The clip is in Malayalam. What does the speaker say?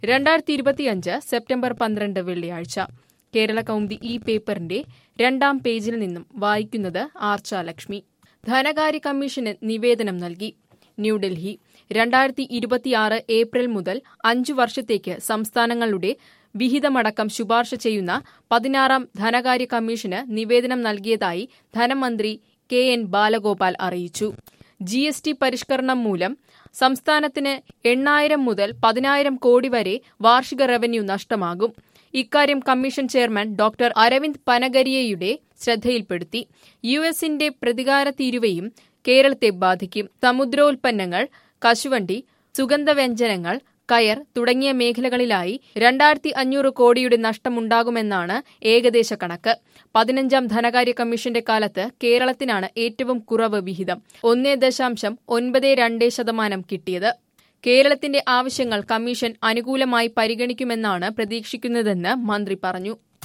രണ്ടായിരത്തി ഇരുപത്തിയഞ്ച് സെപ്റ്റംബർ പന്ത്രണ്ട് വെള്ളിയാഴ്ച കേരള കൗമുദി ഈ പേപ്പറിന്റെ രണ്ടാം പേജിൽ നിന്നും വായിക്കുന്നത് ആർച്ച ലക്ഷ്മി ധനകാര്യ കമ്മീഷന് നിവേദനം നൽകി ന്യൂഡൽഹി രണ്ടായിരത്തി ഇരുപത്തിയാറ് ഏപ്രിൽ മുതൽ അഞ്ചു വർഷത്തേക്ക് സംസ്ഥാനങ്ങളുടെ വിഹിതമടക്കം ശുപാർശ ചെയ്യുന്ന പതിനാറാം ധനകാര്യ കമ്മീഷന് നിവേദനം നൽകിയതായി ധനമന്ത്രി കെ എൻ ബാലഗോപാൽ അറിയിച്ചു ജി എസ് ടി പരിഷ്കരണം മൂലം സംസ്ഥാനത്തിന് എണ്ണായിരം മുതൽ പതിനായിരം കോടി വരെ വാർഷിക റവന്യൂ നഷ്ടമാകും ഇക്കാര്യം കമ്മീഷൻ ചെയർമാൻ ഡോക്ടർ അരവിന്ദ് പനഗരിയയുടെ ശ്രദ്ധയിൽപ്പെടുത്തി യു എസിന്റെ പ്രതികാര തീരുവയും കേരളത്തെ ബാധിക്കും സമുദ്രോൽപ്പന്നങ്ങൾ കശുവണ്ടി സുഗന്ധവ്യഞ്ജനങ്ങൾ കയർ തുടങ്ങിയ മേഖലകളിലായി രണ്ടായിരത്തി അഞ്ഞൂറ് കോടിയുടെ നഷ്ടമുണ്ടാകുമെന്നാണ് ഏകദേശ കണക്ക് പതിനഞ്ചാം ധനകാര്യ കമ്മീഷന്റെ കാലത്ത് കേരളത്തിനാണ് ഏറ്റവും കുറവ് വിഹിതം ഒന്നേ ദശാംശം ഒൻപത് രണ്ട് ശതമാനം കിട്ടിയത് കേരളത്തിന്റെ ആവശ്യങ്ങൾ കമ്മീഷൻ അനുകൂലമായി പരിഗണിക്കുമെന്നാണ് പ്രതീക്ഷിക്കുന്നതെന്ന് മന്ത്രി പറഞ്ഞു